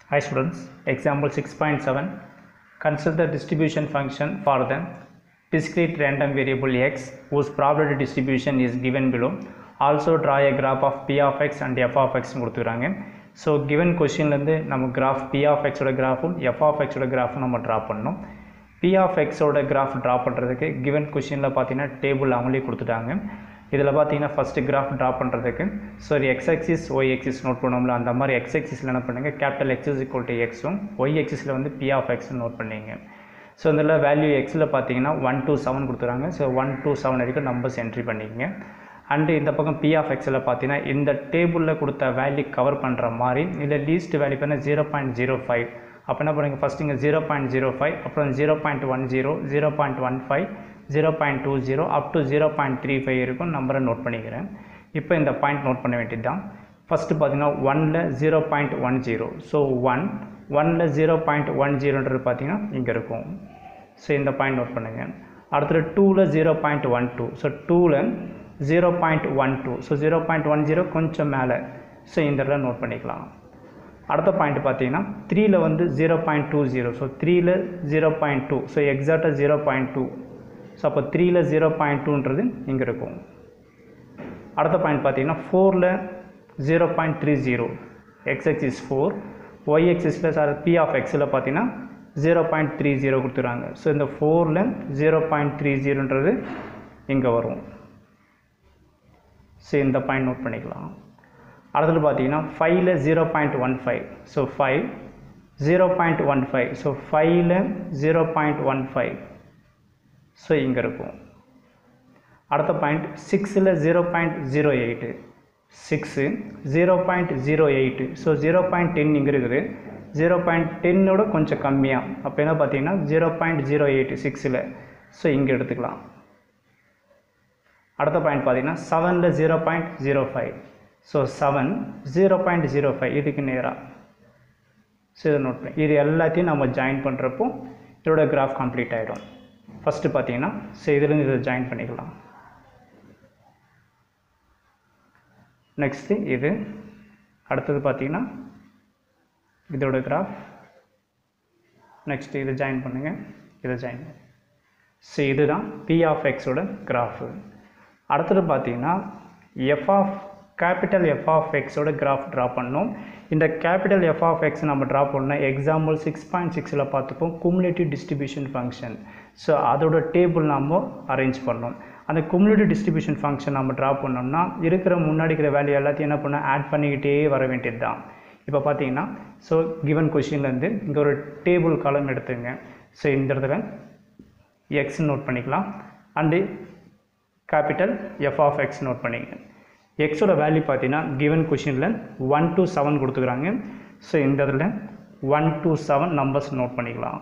Hi students, example 6.7. Consider the distribution function for the discrete random variable x whose probability distribution is given below. Also draw a graph of p of x and f of x கொடுத்துக்கிறாங்க so given கொஷின்லேருந்து நம்ம graph p of x ஓட கிராஃபும் f of x ஓட கிராஃபும் நம்ம draw பண்ணணும் p of x ஓட graph draw பண்ணுறதுக்கு given கொஷினில் பார்த்தீங்கன்னா டேபிள் அவங்களே கொடுத்துட்டாங்க இதில் பார்த்தீங்கன்னா ஃபஸ்ட்டு கிராஃப் ட்ரா பண்ணுறதுக்கு sorry x axis y axis note பண்ணுவோம்ல அந்த மாதிரி எக்ஸ் ஆக்சிஸில் என்ன பண்ணுங்க capital x is equal to எக்ஸும் ஒய் ஆக்சிஸில் வந்து பி ஆஃப் எக்ஸ் நோட் பண்ணிங்க ஸோ இதில் வேல்யூ எக்ஸில் பார்த்தீங்கன்னா ஒன் டூ செவன் கொடுத்துறாங்க ஸோ ஒன் டூ செவன் வரைக்கும் நம்பர்ஸ் என்ட்ரி பண்ணிக்கங்க அண்டு இந்த பக்கம் பி ஆஃப் எக்ஸில் பார்த்தீங்கன்னா இந்த டேபிளில் கொடுத்த வேல்யூ கவர் பண்ணுற மாதிரி இதில் லீஸ்ட் வேல்யூ பண்ண ஜீரோ பாயிண்ட் ஜீரோ ஃபைவ் அப்போ என்ன பண்ணுங்க ஃபஸ்ட் இங்கே ஜீரோ பாயிண்ட் ஜீரோ ஃபைவ் அப்புறம் zero point one zero zero point one five zero point two zero up to zero point three five இருக்கும் நம்பரை நோட் பண்ணிக்கிறேன் இப்போ இந்த பாயிண்ட் நோட் பண்ண வேண்டியது தான் ஃபஸ்ட்டு பார்த்தீங்கன்னா ஒனில் zero point one zero so one ஒனில் ஜீரோ பாயிண்ட் ஒன் ஜீரோன்றது பார்த்தீங்கன்னா இங்கே இருக்கும் ஸோ இந்த பாயிண்ட் நோட் பண்ணுங்கள் அடுத்தது டூவில் zero point one two so டூவில் zero point one two so zero point one zero கொஞ்சம் மேலே ஸோ இந்த இடத்துல நோட் பண்ணிக்கலாம் அடுத்த பாயிண்ட் பார்த்தீங்கன்னா த்ரீயில் வந்து zero point two zero so த்ரீயில் ஜீரோ பாயிண்ட் டூ ஸோ எக்ஸாக்டாக ஜீரோ பாயிண்ட் டூ ஸோ அப்போ த்ரீயில் ஜீரோ பாயிண்ட் டூன்றது இங்கே இருக்கும் அடுத்த பாயிண்ட் பார்த்தீங்கன்னா ஃபோரில் zero point three zero x axis four y எக்ஸிஸில் சார் பி ஆஃப் எக்ஸில் பார்த்தீங்கன்னா ஜீரோ பாயிண்ட் த்ரீ ஜீரோ கொடுத்துறாங்க ஸோ இந்த ஃபோரில் ஜீரோ பாயிண்ட் த்ரீ ஜீரோன்றது இங்கே வரும் ஸோ இந்த பாயிண்ட் நோட் பண்ணிக்கலாம் அடுத்தது பார்த்தீங்கன்னா ஃபைவ்ல zero point one five so five zero point one five so ஃபைவ்ல zero point one five so இங்கே இருக்கும் அடுத்த பாயிண்ட் சிக்ஸில் zero point zero eight six zero point zero eight so zero point ten இங்கே இருக்குது ஜீரோ பாயிண்ட் டென்னோட கொஞ்சம் கம்மியாக அப்போ என்ன பார்த்தீங்கன்னா ஜீரோ பாயிண்ட் ஜீரோ எயிட்டு சிக்ஸில் ஸோ இங்கே எடுத்துக்கலாம் அடுத்த பாயிண்ட் பார்த்தீங்கன்னா செவனில் zero point zero five so seven zero point zero five இதுக்கு நேராக ஸோ இதை நோட் பண்ணி இது எல்லாத்தையும் நம்ம ஜாயின் பண்ணுறப்போ இதோட கிராஃப் கம்ப்ளீட் ஆகிடும் ஃபஸ்ட்டு பார்த்தீங்கன்னா ஸோ இதுலேருந்து இதை ஜாயின் பண்ணிக்கலாம் நெக்ஸ்ட்டு இது அடுத்தது பார்த்தீங்கன்னா இதோட கிராஃப் நெக்ஸ்ட்டு இதை ஜாயின் பண்ணுங்கள் இதை ஜாயின் ஸோ இதுதான் பி ஆஃப் எக்ஸோட கிராஃபு அடுத்தது பார்த்தீங்கன்னா f of capital F of எக்ஸோட கிராஃப் ட்ரா பண்ணோம் இந்த கேபிட்டல் எஃப் ஆஃப் எக்ஸ் நம்ம ட்ரா பண்ணோம் எக்ஸாம்பிள் சிக்ஸ் பாயிண்ட் சிக்ஸில் பார்த்துப்போம் குமுலேட்டிவ் டிஸ்ட்ரிபியூஷன் ஃபங்க்ஷன் ஸோ அதோட டேபிள் நம்ம அரேஞ்ச் பண்ணோம் அந்த குமுலேட்டிவ் டிஸ்ட்ரிபியூஷன் ஃபங்க்ஷன் நம்ம ட்ரா பண்ணோம்னா இருக்கிற முன்னாடி இருக்கிற வேல்யூ எல்லாத்தையும் என்ன பண்ண ஆட் பண்ணிக்கிட்டே வர வேண்டியது தான் இப்போ பார்த்தீங்கன்னா ஸோ கிவன் கொஷின்லேருந்து இங்கே ஒரு டேபிள் காலம் எடுத்துங்க ஸோ இந்த இடத்துல எக்ஸ் நோட் பண்ணிக்கலாம் and capital F of x note பண்ணிங்க எக்ஸோட வேல்யூ பார்த்தீங்கன்னா கிவன் கொஷினில் ஒன் டு செவன் கொடுத்துக்கிறாங்க ஸோ இந்த இதில் one to seven numbers note பண்ணிக்கலாம்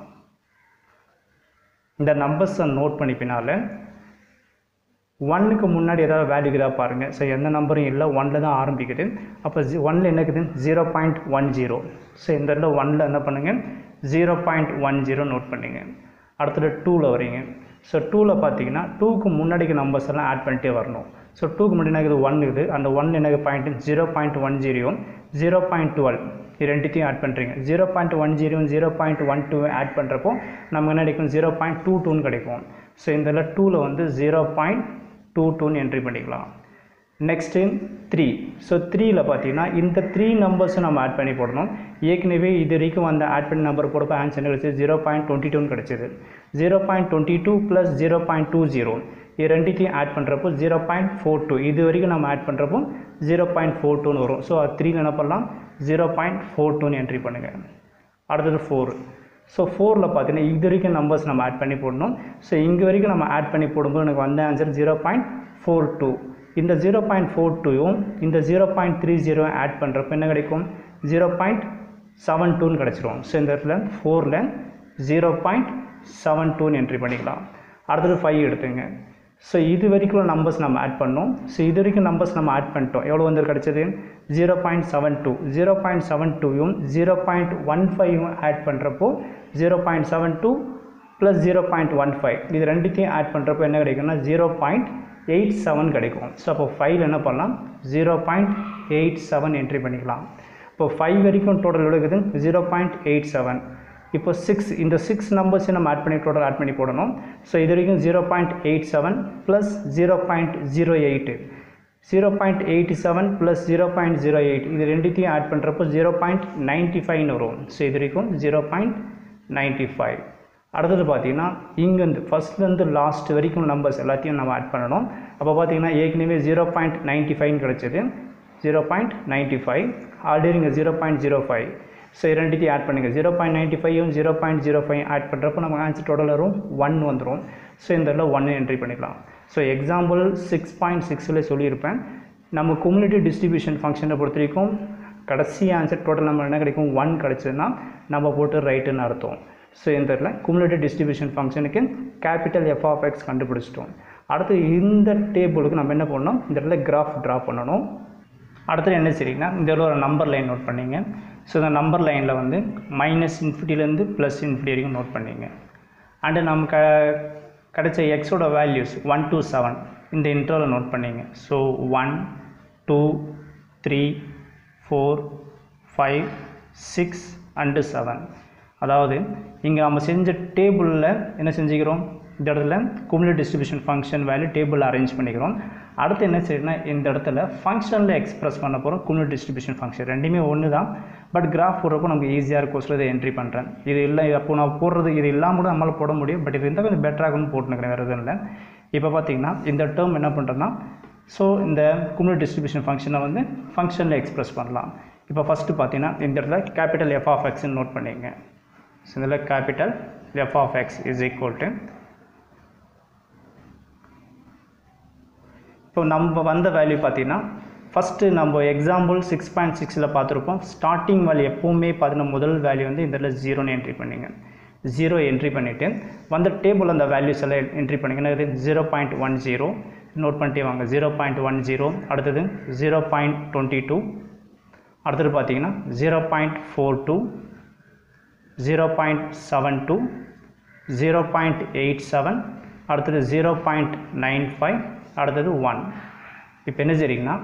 இந்த நம்பர்ஸை நோட் பண்ணி பின்னால் ஒன்னுக்கு முன்னாடி ஏதாவது வேல்யூ இருக்குதா பாருங்கள் ஸோ எந்த நம்பரும் இல்லை ஒனில் தான் ஆரம்பிக்குது அப்போ ஜி ஒனில் என்ன இருக்குது zero point one zero so இந்த இடத்துல ஒனில் என்ன பண்ணுங்கள் zero point one zero note பண்ணுங்க அடுத்தது டூவில் வரீங்க ஸோ டூவில் பார்த்தீங்கன்னா டூக்கு முன்னாடிக்கு நம்பர்ஸ் எல்லாம் ஆட் பண்ணிட்டே வரணும் ஸோ டூக்கு முன்னாடி எனக்கு ஒன் இருக்குது அந்த ஒன் எனக்கு point zero point one zero zero point twelve இது ரெண்டுத்தையும் ஆட் பண்ணுறீங்க zero point one zero zero point one two add பண்ணுறப்போ நமக்கு என்ன கிடைக்கும் ஜீரோ பாயிண்ட் டூ டூன்னு கிடைக்கும் ஸோ இந்த இதில் டூவில் வந்து ஜீரோ பாயிண்ட் டூ டூன்னு என்ட்ரி பண்ணிக்கலாம் நெக்ஸ்ட்டு த்ரீ ஸோ த்ரீயில் பார்த்தீங்கன்னா இந்த த்ரீ நம்பர்ஸும் நம்ம ஆட் பண்ணி போடணும் ஏற்கனவே இது வரைக்கும் அந்த ஆட் பண்ணி நம்பர் போடப்போ ஆன்சர் கிடச்சிது ஜீரோ பாயிண்ட் டுவெண்ட்டி டூன்னு கிடச்சிது zero point twenty two plus zero point two zero இது ரெண்டுத்தையும் ஆட் பண்ணுறப்போ ஜீரோ பாயிண்ட் ஃபோர் டூ இது வரைக்கும் நம்ம ஆட் பண்ணுறப்போ ஜீரோ பாயிண்ட் ஃபோர் டூன்னு வரும் ஸோ அது த்ரீல என்ன பண்ணலாம் ஜீரோ பாயிண்ட் ஃபோர் டூன்னு என்ட்ரி பண்ணுங்கள் அடுத்தது ஃபோர் ஸோ ஃபோரில் பார்த்தீங்கன்னா இது வரைக்கும் நம்பர்ஸ் நம்ம ஆட் பண்ணி போடணும் ஸோ இங்கே வரைக்கும் நம்ம ஆட் பண்ணி போடும்போது எனக்கு வந்த answer zero point four two இந்த ஜீரோ பாயிண்ட் ஃபோர் டூயும் இந்த zero point three zero add பண்ணுறப்ப என்ன கிடைக்கும் ஜீரோ பாயிண்ட் செவன் டூன்னு கிடச்சிரும் ஸோ இந்த இடத்துல ஃபோரில் ஜீரோ பாயிண்ட் செவன் டூன்னு என்ட்ரி பண்ணிக்கலாம் அடுத்தது ஃபைவ் எடுத்துங்க ஸோ இது வரைக்கும் நம்பர்ஸ் நம்ம ஆட் பண்ணோம் ஸோ இது வரைக்கும் நம்பர்ஸ் நம்ம ஆட் பண்ணிட்டோம் எவ்வளோ வந்து கிடச்சது zero point seven two zero point seven டூயும் ஜீரோ பாயிண்ட் ஒன் ஃபைவும் ஆட் பண்ணுறப்போ zero point seven two plus zero point one five இது ரெண்டுத்தையும் ஆட் பண்ணுறப்போ என்ன கிடைக்கும்னா ஜீரோ பாயிண்ட் எயிட் செவன் கிடைக்கும் ஸோ அப்போ ஃபைவ்ல என்ன பண்ணலாம் zero point eight seven entry பண்ணிக்கலாம் இப்போ ஃபைவ் வரைக்கும் டோட்டல் எடுக்குது ஜீரோ பாயிண்ட் எயிட் செவன் இப்போ சிக்ஸ் இந்த சிக்ஸ் நம்பர்ஸை நம்ம ஆட் பண்ணி டோட்டல் ஆட் பண்ணி போடணும் ஸோ இது வரைக்கும் zero point eight seven plus zero point zero eight zero point eighty seven plus zero point zero eight இது ரெண்டுத்தையும் ஆட் பண்ணுறப்போ ஜீரோ பாயிண்ட் நைன்ட்டி ஃபைவ்னு வரும் ஸோ இது வரைக்கும் ஜீரோ பாயிண்ட் நைன்ட்டி ஃபைவ் அடுத்தது பார்த்தீங்கன்னா இங்கேருந்து ஃபஸ்ட்லேருந்து லாஸ்ட் வரைக்கும் நம்பர்ஸ் எல்லாத்தையும் நம்ம ஆட் பண்ணணும் அப்போ பார்த்தீங்கன்னா ஏற்கனவே ஜீரோ பாயிண்ட் நைன்ட்டி ஃபைவ்னு கிடச்சிது zero point ninety five already இங்கே zero point zero five so ரெண்டுத்தையும் ஆட் பண்ணுங்கள் ஜீரோ பாயிண்ட் நைன்ட்டி ஃபைவும் zero point zero five add பண்ணுறப்போ நமக்கு ஆன்சர் டோட்டல் வரும் ஒன் வந்துடும் ஸோ இந்த இடத்துல ஒன்று என்ட்ரி பண்ணிக்கலாம் ஸோ எக்ஸாம்பிள் சிக்ஸ் பாயிண்ட் சிக்ஸில் சொல்லியிருப்பேன் நம்ம குமுலேட்டிவ் டிஸ்ட்ரிபியூஷன் ஃபங்க்ஷனை பொறுத்த வரைக்கும் கடைசி ஆன்சர் டோட்டல் நம்ம என்ன கிடைக்கும் ஒன் கிடச்சதுன்னா நம்ம போட்டு ரைட்டுன்னு அர்த்தம் ஸோ இந்த இடத்துல குமுலேட்டிவ் டிஸ்ட்ரிபியூஷன் ஃபங்க்ஷனுக்கு கேபிட்டல் எஃப் ஆஃப் எக்ஸ் கண்டுபிடிச்சிட்டோம் அடுத்து இந்த டேபிளுக்கு நம்ம என்ன பண்ணணும் இந்த இடத்துல கிராஃப் ட்ரா பண்ணணும் அடுத்தது என்ன சரிங்கன்னா இந்த இடத்துல ஒரு நம்பர் லைன் நோட் பண்ணிங்க ஸோ இந்த நம்பர் லைனில் வந்து மைனஸ் இன்ஃபினிட்டிலேருந்து ப்ளஸ் இன்ஃபினிட்டி வரைக்கும் நோட் பண்ணிங்க அண்டு நம்ம க கிடைச்ச எக்ஸோட வேல்யூஸ் ஒன் டூ செவன் இந்த இன்டர்வலை நோட் பண்ணிங்க so one two three four five six and seven அதாவது இங்கே நம்ம செஞ்ச டேபிளில் என்ன செஞ்சுக்கிறோம் இந்த இடத்துல குமுலேட் டிஸ்ட்ரிபியூஷன் ஃபங்க்ஷன் வேல்யூ டேபிளில் அரேஞ்ச் பண்ணிக்கிறோம் அடுத்து என்ன செய்யணும்னா இந்த இடத்துல ஃபங்க்ஷனில் எக்ஸ்பிரஸ் பண்ண போகிறோம் குமுலேட் டிஸ்ட்ரிபியூஷன் ஃபங்க்ஷன் ரெண்டுமே ஒன்று தான் பட் கிராஃப் போடுறப்போ நமக்கு ஈஸியாக இருக்கும் சொல்லி இதை என்ட்ரி பண்ணுறேன் இது இல்லை அப்போ நான் போடுறது இது இல்லாமல் கூட நம்மளால் போட முடியும் பட் இது இருந்தால் கொஞ்சம் பெட்டராகும்னு போட்டுனுக்கிறேன் வேறு எதுவும் இல்லை இப்போ பார்த்தீங்கன்னா இந்த டேர்ம் என்ன பண்ணுறேன்னா ஸோ இந்த குமுலேட் டிஸ்ட்ரிபியூஷன் ஃபங்க்ஷனை வந்து ஃபங்க்ஷனில் எக்ஸ்பிரஸ் பண்ணலாம் இப்போ ஃபஸ்ட்டு பார்த்தீங்கன்னா இந்த இடத்துல கேபிட்டல் எஃப் ஆஃப் எக்ஸ்ன்னு நோட் பண்ணிங்க ஸோ இதில் capital F of x is equal to இப்போ நம்ம வந்த வேல்யூ பார்த்தீங்கன்னா ஃபஸ்ட்டு நம்ம எக்ஸாம்பிள் சிக்ஸ் பாயிண்ட் சிக்ஸில் பார்த்துருப்போம் ஸ்டார்டிங் வேல்யூ எப்போவுமே பார்த்தீங்கன்னா முதல் வேல்யூ வந்து இந்த இடத்துல ஜீரோன்னு என்ட்ரி பண்ணிங்க ஜீரோ என்ட்ரி பண்ணிவிட்டு வந்த டேபிள் அந்த வேல்யூஸ் எல்லாம் என்ட்ரி பண்ணிங்கன்னா இது zero point one zero note பண்ணிட்டே வாங்க ஜீரோ பாயிண்ட் ஒன் ஜீரோ அடுத்தது ஜீரோ பாயிண்ட் டுவெண்ட்டி டூ அடுத்தது பார்த்தீங்கன்னா zero point four two zero point seven two zero point eight seven அடுத்தது ஜீரோ பாயிண்ட் நைன் ஃபைவ் அடுத்தது ஒன் இப்போ என்ன செய்றீங்கன்னா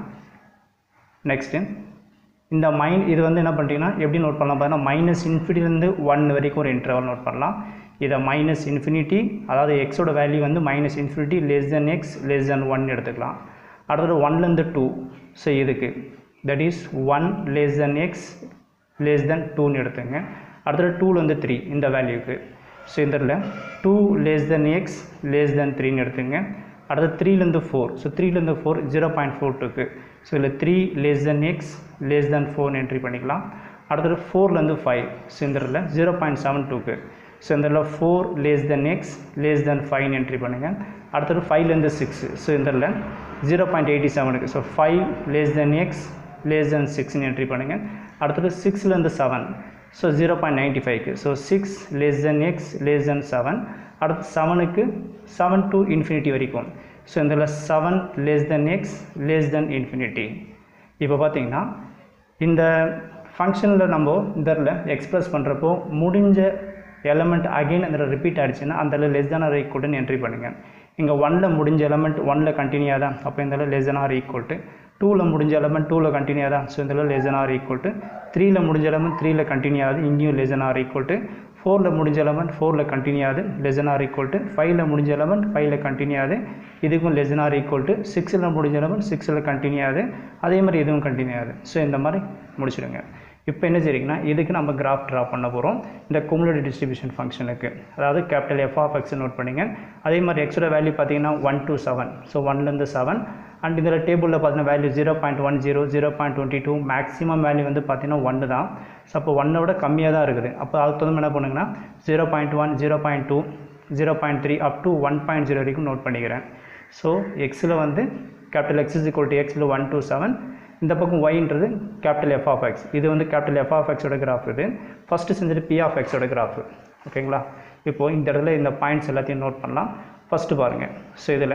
நெக்ஸ்ட்டு இந்த மைன் இது வந்து என்ன பண்ணுறீங்கன்னா எப்படி நோட் பண்ணலாம் பார்த்தீங்கன்னா மைனஸ் இன்ஃபினிட்டிலேருந்து ஒன் வரைக்கும் ஒரு இன்டர்வல் நோட் பண்ணலாம் இதை மைனஸ் இன்ஃபினிட்டி அதாவது எக்ஸோட வேல்யூ வந்து minus infinity less than x less than one எடுத்துக்கலாம் அடுத்தது ஒன்லேருந்து டூ ஸோ இதுக்கு that is one less than x less than டூன்னு எடுத்துங்க அடுத்தது டூலேருந்து த்ரீ இந்த வேல்யூக்கு ஸோ இந்த இடத்துல two less than x less than த்ரீன்னு எடுத்துங்க அடுத்து த்ரீலேருந்து ஃபோர் ஸோ த்ரீலேருந்து ஃபோர் ஜீரோ பாயிண்ட் ஃபோர் டூக்கு ஸோ இதில் three less than x less than ஃபோர்னு என்ட்ரி பண்ணிக்கலாம் அடுத்தது ஃபோர்லேருந்து ஃபைவ் ஸோ இந்த இடத்துல ஜீரோ பாயிண்ட் செவன் டூக்கு ஸோ இந்த இடத்துல four less than x less than ஃபைவ்னு என்ட்ரி பண்ணுங்கள் அடுத்தது ஃபைவ்லேருந்து சிக்ஸ் ஸோ இந்த இடத்துல ஜீரோ பாயிண்ட் எயிட்டி செவனுக்கு so five less than x less than சிக்ஸ்னு என்ட்ரி பண்ணுங்கள் அடுத்தது சிக்ஸ்லேருந்து seven so zero point ninety ஃபைவ்க்கு so six less than x less than seven அடுத்து செவனுக்கு செவன் டு இன்ஃபினிட்டி வரைக்கும் ஸோ இதில் seven less than x less than infinity இப்போ பார்த்தீங்கன்னா இந்த ஃபங்க்ஷனில் நம்ம இதில் எக்ஸ்பிரஸ் பண்ணுறப்போ முடிஞ்ச எலமெண்ட் அகைன் அதில் ரிப்பீட் ஆகிடுச்சுன்னா அந்த லெஸ் தென் ஆர் ஈக்குவல்ட்டுன்னு என்ட்ரி பண்ணுங்கள் இங்கே ஒனில் முடிஞ்ச எலமெண்ட் ஒனில் கண்டினியூ ஆகுதா அப்போ இந்த less than or equal to டூவில் முடிஞ்ச எலமெண்ட் டூவில் கண்டினியூ ஆகுதா ஸோ இந்த less than or equal to த்ரீயில் முடிஞ்ச எலமெண்ட் த்ரீயில் கண்டினியூ ஆகுது இங்கேயும் less than or equal to ஃபோரில் முடிஞ்ச எலமெண்ட் ஃபோரில் கண்டினியூ ஆகுது less than or equal to ஃபைவ்ல முடிஞ்ச எலமெண்ட் ஃபைவ்ல கண்டினியூ ஆகுது இதுக்கும் less than or equal to சிக்ஸில் முடிஞ்ச எலமெண்ட் சிக்ஸில் கண்டினியூ ஆகுது அதே மாதிரி இதுவும் கண்டினியூ ஆகுது ஸோ இந்த மாதிரி முடிச்சிடுங்க இப்போ என்ன செய்றீங்கன்னா இதுக்கு நம்ம கிராஃப் ட்ரா பண்ண போகிறோம் இந்த குமுலேட்டிவ் டிஸ்ட்ரிபியூஷன் ஃபங்க்ஷனுக்கு அதாவது capital F of x note பண்ணிங்க அதே மாதிரி எக்ஸோட வேல்யூ பார்த்தீங்கன்னா ஒன் டு செவன் ஸோ ஒன்லேருந்து செவன் அண்ட் இதில் டேபிளில் பார்த்தீங்கன்னா value zero point one zero zero point twenty two maximum value வந்து பார்த்தீங்கன்னா ஒன்று தான் ஸோ அப்போ ஒன்னை விட கம்மியாக தான் இருக்குது அப்போ அதுக்கு தகுந்த என்ன பண்ணுங்கன்னா zero point one zero point two zero point three up to one point zero வரைக்கும் நோட் பண்ணிக்கிறேன் ஸோ எக்ஸில் வந்து capital x is equal to எக்ஸில் ஒன் டூ செவன் இந்த பக்கம் ஒய்ன்றது கேபிட்டல் எஃப் ஆஃப் எக்ஸ் இது வந்து கேபிட்டல் எஃப் ஆஃப் எக்ஸோட கிராஃப் இது ஃபஸ்ட்டு செஞ்சுட்டு பி ஆஃப் எக்ஸோட கிராஃப் ஓகேங்களா இப்போது இந்த இடத்துல இந்த பாயிண்ட்ஸ் எல்லாத்தையும் நோட் பண்ணலாம் ஃபஸ்ட்டு பாருங்கள் ஸோ இதில்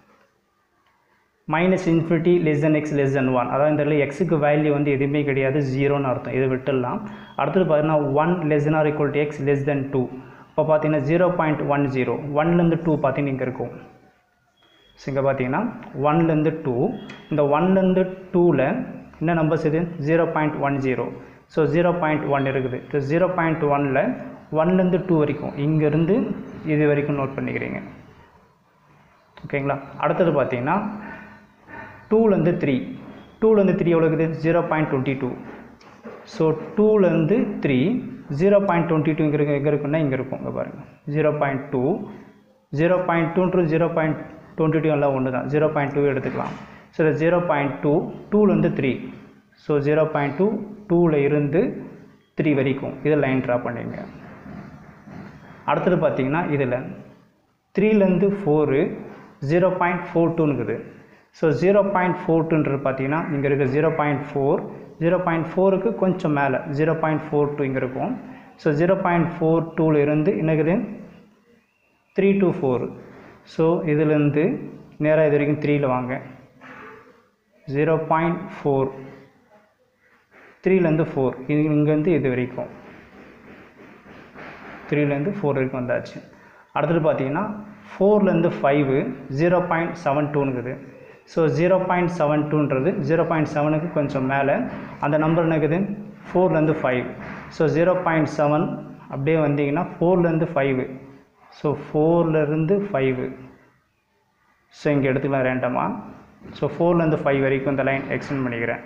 minus infinity less than x less than one அதாவது இந்த இடத்துல எக்ஸுக்கு வேல்யூ வந்து எதுவுமே கிடையாது ஜீரோன்னு அர்த்தம் இது விட்டுடலாம் அடுத்தது பார்த்தீங்கன்னா one less than or equal to x less than two இப்போ பார்த்தீங்கன்னா ஜீரோ பாயிண்ட் ஒன் ஜீரோ ஒன்லேருந்து டூ பார்த்தீங்கன்னா இங்கே இருக்கும் ஸோ இங்கே பார்த்தீங்கன்னா ஒன்லேருந்து டூ இந்த ஒன்லேருந்து டூவில் என்ன நம்பர்ஸ் இது zero point one zero so zero point one இருக்குது ஸோ ஜீரோ பாயிண்ட் ஒனில் ஒன்லேருந்து டூ வரைக்கும் இங்கேருந்து இது வரைக்கும் நோட் பண்ணிக்கிறீங்க ஓகேங்களா அடுத்தது பார்த்தீங்கன்னா டூலேருந்து த்ரீ டூலேருந்து த்ரீ எவ்வளோ இருக்குது zero point twenty two so டூலேருந்து three zero point twenty two இங்கே இருக்கு எங்கே இருக்குன்னா இங்கே இருக்கும் இங்கே பாருங்கள் zero point two zero point டூன்ற ஜீரோ பாயிண்ட் டுவெண்ட்டி டூ எல்லாம் ஒன்று தான் ஜீரோ பாயிண்ட் டூ எடுத்துக்கலாம் ஸோ ஜீரோ பாயிண்ட் டூ டூலேருந்து three so zero point two டூவில் இருந்து த்ரீ வரைக்கும் இதை லைன் ட்ரா பண்ணிங்க அடுத்தது பார்த்தீங்கன்னா இதில் த்ரீலேருந்து ஃபோரு ஜீரோ பாயிண்ட் ஃபோர் டூனுக்குது ஸோ ஜீரோ பாயிண்ட் ஃபோர் டூன்றது பார்த்தீங்கன்னா இங்கே இருக்குது zero point four zero point ஃபோருக்கு கொஞ்சம் மேலே ஜீரோ பாயிண்ட் ஃபோர் டூ இங்கே இருக்கும் ஸோ ஜீரோ பாயிண்ட் ஃபோர் டூவில் இருந்து என்னக்குது த்ரீ டூ ஃபோர் ஸோ இதுலேருந்து நேராக இது வரைக்கும் த்ரீயில் வாங்க ஜீரோ பாயிண்ட் ஃபோர் த்ரீலேருந்து ஃபோர் இது இங்கேருந்து இது வரைக்கும் த்ரீலேருந்து ஃபோர் வரைக்கும் வந்தாச்சு அடுத்தது பார்த்தீங்கன்னா ஃபோர்லேருந்து ஃபைவு ஜீரோ பாயிண்ட் செவன் டூனுக்குது ஸோ ஜீரோ பாயிண்ட் செவன் டூன்றது ஜீரோ பாயிண்ட் செவனுக்கு கொஞ்சம் மேலே அந்த நம்பர் என்னக்குது ஃபோர்லேருந்து five so zero point seven அப்படியே வந்தீங்கன்னா ஃபோர்லேருந்து ஃபைவு ஸோ ஃபோர்லேருந்து ஃபைவு ஸோ இங்கே எடுத்துக்கலாம் ரேண்டமாக ஸோ ஃபோர்லேருந்து ஃபைவ் வரைக்கும் இந்த லைன் எக்ஸ்டெண்ட் பண்ணிக்கிறேன்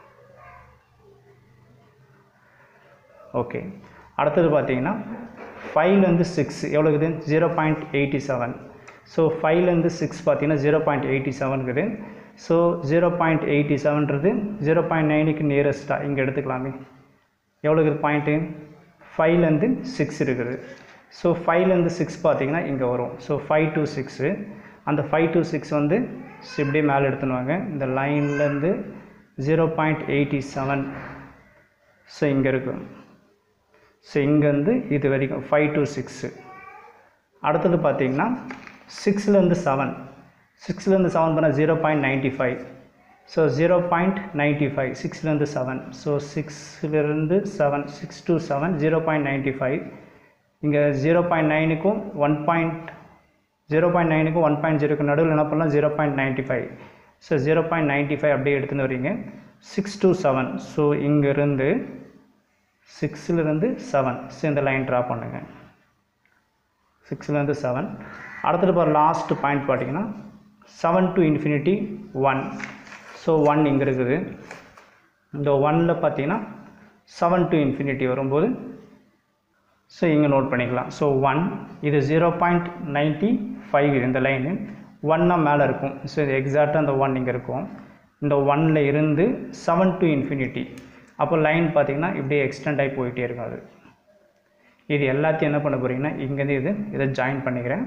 ஓகே அடுத்தது பார்த்தீங்கன்னா ஃபைவ்லேருந்து சிக்ஸ் எவ்வளோ இருக்குது zero point eighty seven so ஃபைவ்லேருந்து சிக்ஸ் பார்த்தீங்கன்னா ஜீரோ பாயிண்ட் எயிட்டி செவன் இருக்குது ஸோ ஜீரோ பாயிண்ட் எயிட்டி செவன்றது ஜீரோ பாயிண்ட் நைனுக்கு நியரஸ்ட்டாக இங்கே எடுத்துக்கலாமே எவ்வளோ இருக்குது பாயிண்ட்டு ஃபைவ்லேருந்து சிக்ஸ் இருக்குது ஸோ ஃபைவ்லேருந்து சிக்ஸ் பார்த்தீங்கன்னா இங்கே வரும் ஸோ ஃபைவ் டு சிக்ஸு அந்த ஃபைவ் டு சிக்ஸ் வந்து இப்படியே மேலே எடுத்துன்னு வாங்க இந்த லைன்லேருந்து zero point eighty seven so இங்கே இருக்கும் ஸோ இங்கேருந்து இது வரைக்கும் ஃபைவ் டு சிக்ஸு அடுத்தது பார்த்தீங்கன்னா சிக்ஸ்லேருந்து செவன் சிக்ஸ்லேருந்து செவன் பண்ணால் zero point ninety five so zero point ninety five சிக்ஸ்லேருந்து செவன் ஸோ சிக்ஸ்லேருந்து seven six to seven zero point ninety five இங்கே ஜீரோ பாயிண்ட் நைனுக்கும் ஒன் பாயிண்ட் ஜீரோ பாயிண்ட் நைனுக்கும் ஒன் பாயிண்ட் ஜீரோக்கு நடுவில் என்ன பண்ணலாம் zero point ninety five so zero point ninety five அப்படியே எடுத்துன்னு வரீங்க சிக்ஸ் டு செவன் ஸோ இங்கேருந்து சிக்ஸ்லேருந்து செவன் ஸோ இந்த லைன் ட்ரா பண்ணுங்கள் சிக்ஸ்லேருந்து செவன் அடுத்தது இப்போ லாஸ்ட் பாயிண்ட் பார்த்தீங்கன்னா seven to infinity one so one இங்கே இருக்குது இந்த ஒனில் பார்த்தீங்கன்னா செவன் டு இன்ஃபினிட்டி வரும்போது ஸோ இங்கே நோட் பண்ணிக்கலாம் ஸோ ஒன் இது ஜீரோ பாயிண்ட் நைன்ட்டி ஃபைவ் இந்த லைனு ஒன்னாக மேலே இருக்கும் ஸோ இது எக்ஸாக்டாக அந்த ஒன் இங்கே இருக்கும் இந்த ஒன்னில் இருந்து செவன் டு இன்ஃபினிட்டி அப்போ லைன் பார்த்தீங்கன்னா இப்படியே எக்ஸ்டெண்ட் ஆகி போயிட்டே இருக்கும் அது இது எல்லாத்தையும் என்ன பண்ண போகிறீங்கன்னா இங்கேருந்து இது இதை ஜாயின் பண்ணிக்கிறேன்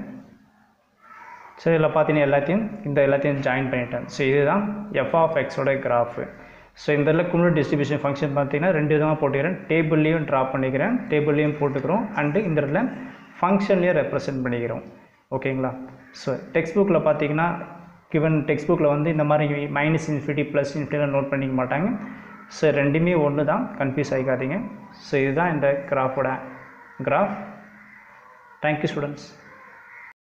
ஸோ இதில் பார்த்தீங்கன்னா எல்லாத்தையும் இந்த எல்லாத்தையும் ஜாயின் பண்ணிட்டேன் ஸோ இதுதான் எஃப் ஆஃப் எக்ஸோட கிராஃபு ஸோ இந்த இதில் குமுலேட் டிஸ்ட்ரிபியூஷன் ஃபங்க்ஷன் பார்த்தீங்கன்னா ரெண்டு விதமாக போட்டுக்கிறேன் டேபிள்லேயும் ட்ரா பண்ணிக்கிறேன் டேபிள்லேயும் போட்டுக்கிறோம் அண்டு இந்த இடத்துல ஃபங்க்ஷன்லேயும் ரெப்ரசென்ட் பண்ணிக்கிறோம் ஓகேங்களா ஸோ டெக்ஸ்ட் புக்கில் பார்த்தீங்கன்னா கிவன் டெக்ஸ்ட் புக்கில் வந்து இந்த மாதிரி மைனஸ் இன்ஃபினிட்டி ப்ளஸ் இன்ஃபினிட்டிலாம் நோட் பண்ணிக்க மாட்டாங்க ஸோ ரெண்டுமே ஒன்று தான் கன்ஃபியூஸ் ஆகிக்காதீங்க ஸோ இதுதான் இந்த கிராஃபோட கிராஃப் தேங்க்யூ ஸ்டூடெண்ட்ஸ்